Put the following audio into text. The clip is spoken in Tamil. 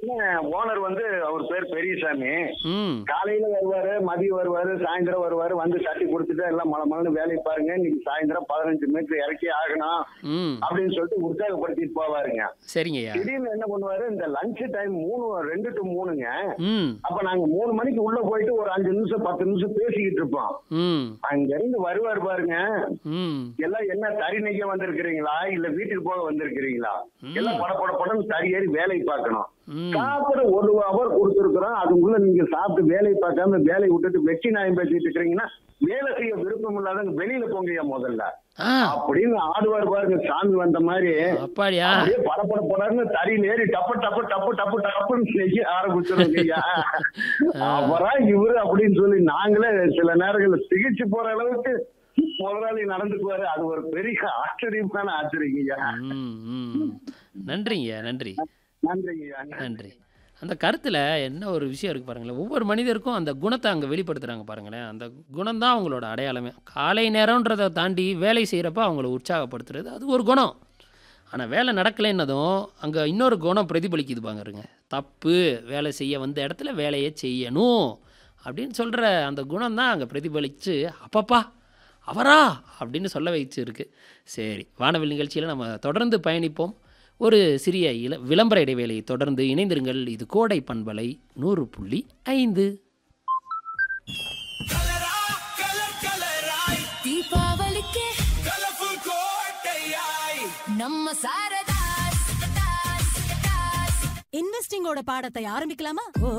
பாத்தீங்கன்னா ஓனர் வந்து அவர் பேர் பெரியசாமி ம் காலையில வருவாரு மதியம் வருவாரு சாயந்தரம் வருவாரு வந்து தட்டி கொடுத்துட்டு எல்லாம் மழை மழை வேலையை பாருங்க இன்னைக்கு சாயந்தரம் பதினஞ்சு மீட்டர் இறக்கி ஆகணும் ம் அப்படின்னு சொல்லிட்டு உற்சாகப்படுத்திட்டு போவாருங்க சரிங்கய்யா திடீர்னு என்ன பண்ணுவாரு இந்த லஞ்ச் டைம் மூணு ரெண்டு டு மூணுங்க ம் அப்ப நாங்க மூணு மணிக்கு உள்ள போயிட்டு ஒரு அஞ்சு நிமிஷம் பத்து நிமிஷம் பேசிக்கிட்டு இருப்போம் ம் அங்க இருந்து வருவார் பாருங்க ம் எல்லாம் என்ன தறி நெய்ய வந்திருக்கிறீங்களா இல்ல வீட்டுக்கு போக வந்திருக்கிறீங்களா எல்லாம் பட பட படன்னு தறி ஏறி வேலை பார்க்கணும் ம் சாப்பிட ஒரு அவர் கொடுத்துருக்குறோம் அதுக்குள்ள நீங்க சாப்பிட்டு வேலையை பார்க்காம வேலையை விட்டுட்டு வெற்றி நாயம் பேசிட்டு இருக்கிறீங்கன்னா வேலை செய்ய விருப்பம் இல்லாதவங்க வெளியில போங்கய்யா முதல்ல ஆ அப்படின்னு ஆடுவார் பாருங்க சாமி வந்த மாதிரி அப்பாடியா அப்படியே பட பட படன்னு தறியில் ஏறி டப்பு டப்பு டப்பு டப்பு டப்புன்னு செய்ய ஆரம்பிச்சிருங்க ஐயா அப்புறம் இவரு அப்படின்னு சொல்லி நாங்களே சில நேரங்கள்ல சிகிச்சை போற அளவுக்கு முதலாளி நடந்துக்குவாரு அது ஒரு பெரிய ஆச்சரியமான ஆச்சரியம் ஐயா ம் ம் நன்றிங்கய்யா நன்றி நன்றிங்க ஐயா நன்றி அந்த கருத்தில் என்ன ஒரு விஷயம் இருக்குது பாருங்களேன் ஒவ்வொரு மனிதருக்கும் அந்த குணத்தை அங்கே வெளிப்படுத்துகிறாங்க பாருங்களேன் அந்த குணம் தான் அவங்களோட அடையாளமே காலை நேரம்ன்றதை தாண்டி வேலை செய்கிறப்ப அவங்கள உற்சாகப்படுத்துறது அது ஒரு குணம் ஆனால் வேலை நடக்கலைன்னதும் அங்கே இன்னொரு குணம் பிரதிபலிக்குது பாருங்க தப்பு வேலை செய்ய வந்த இடத்துல வேலையை செய்யணும் அப்படின்னு சொல்கிற அந்த குணம் தான் அங்கே பிரதிபலித்து அப்பப்பா அவரா அப்படின்னு சொல்ல வச்சிருக்கு சரி வானவில் நிகழ்ச்சியில் நம்ம தொடர்ந்து பயணிப்போம் ஒரு சிறிய இள விளம்பர இடைவேளையை தொடர்ந்து இணைந்திருங்கள் இது கோடை பண்பலை நூறு புள்ளி ஐந்து தீபாவளிக்கு கலர்ஃபுல் கோட்டையாய் நம்ம சாரதாஸ் இன்வெஸ்டிங்கோட பாடத்தை ஆரம்பிக்கலாமா